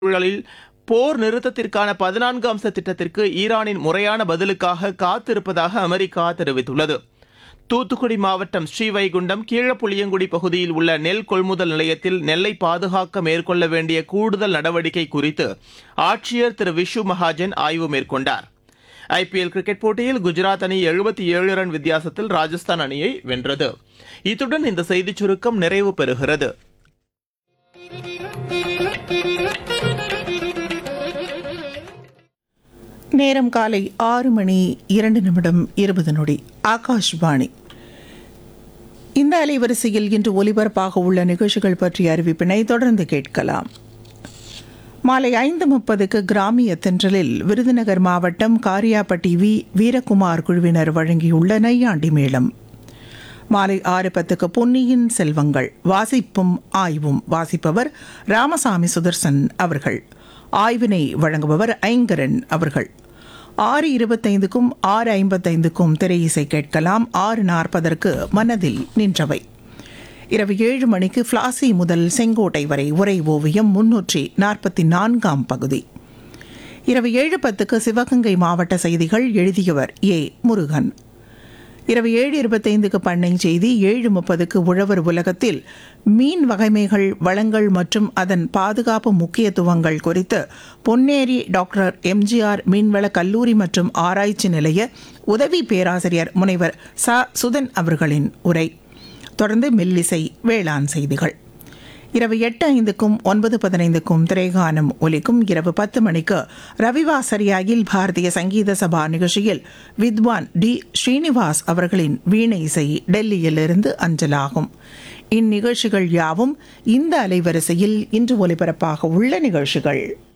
சூழலில் போர் நிறுத்தத்திற்கான பதினான்கு அம்ச திட்டத்திற்கு ஈரானின் முறையான பதிலுக்காக காத்திருப்பதாக அமெரிக்கா தெரிவித்துள்ளது தூத்துக்குடி மாவட்டம் ஸ்ரீவைகுண்டம் கீழப்புளியங்குடி பகுதியில் உள்ள நெல் கொள்முதல் நிலையத்தில் நெல்லை பாதுகாக்க மேற்கொள்ள வேண்டிய கூடுதல் நடவடிக்கை குறித்து ஆட்சியர் திரு விஷு மகாஜன் ஆய்வு மேற்கொண்டார் ஐபிஎல் கிரிக்கெட் போட்டியில் குஜராத் அணி எழுபத்தி ஏழு ரன் வித்தியாசத்தில் ராஜஸ்தான் அணியை வென்றது இத்துடன் இந்த செய்திச் சுருக்கம் நிறைவு பெறுகிறது நேரம் காலை ஆறு மணி இரண்டு நிமிடம் இருபது நொடி ஆகாஷ்வாணி இந்த அலைவரிசையில் இன்று ஒலிபரப்பாக உள்ள நிகழ்ச்சிகள் பற்றிய அறிவிப்பினை தொடர்ந்து கேட்கலாம் மாலை ஐந்து முப்பதுக்கு கிராமிய தென்றலில் விருதுநகர் மாவட்டம் காரியாபட்டி வி வீரகுமார் குழுவினர் வழங்கியுள்ள நையாண்டி மேளம் மாலை ஆறு பத்துக்கு பொன்னியின் செல்வங்கள் வாசிப்பும் ஆய்வும் வாசிப்பவர் ராமசாமி சுதர்சன் அவர்கள் ஆய்வினை வழங்குபவர் ஐங்கரன் அவர்கள் ஆறு இருபத்தைந்துக்கும் ஆறு ஐம்பத்தைந்துக்கும் திரையிசை கேட்கலாம் ஆறு நாற்பதற்கு மனதில் நின்றவை இரவு ஏழு மணிக்கு ஃப்ளாசி முதல் செங்கோட்டை வரை உரை ஓவியம் முன்னூற்றி நாற்பத்தி நான்காம் பகுதி இரவு ஏழு பத்துக்கு சிவகங்கை மாவட்ட செய்திகள் எழுதியவர் ஏ முருகன் இரவு ஏழு இருபத்தைந்துக்கு பண்ணை செய்தி ஏழு முப்பதுக்கு உழவர் உலகத்தில் மீன் வகைமைகள் வளங்கள் மற்றும் அதன் பாதுகாப்பு முக்கியத்துவங்கள் குறித்து பொன்னேரி டாக்டர் எம்ஜிஆர் மீன்வள கல்லூரி மற்றும் ஆராய்ச்சி நிலைய உதவி பேராசிரியர் முனைவர் ச சுதன் அவர்களின் உரை தொடர்ந்து மெல்லிசை வேளாண் செய்திகள் இரவு எட்டு ஐந்துக்கும் ஒன்பது பதினைந்துக்கும் திரைகானம் ஒலிக்கும் இரவு பத்து மணிக்கு ரவிவாசரியாயில் பாரதிய சங்கீத சபா நிகழ்ச்சியில் வித்வான் டி ஸ்ரீனிவாஸ் அவர்களின் வீணை இசை டெல்லியிலிருந்து அஞ்சலாகும் இந்நிகழ்ச்சிகள் யாவும் இந்த அலைவரிசையில் இன்று ஒலிபரப்பாக உள்ள நிகழ்ச்சிகள்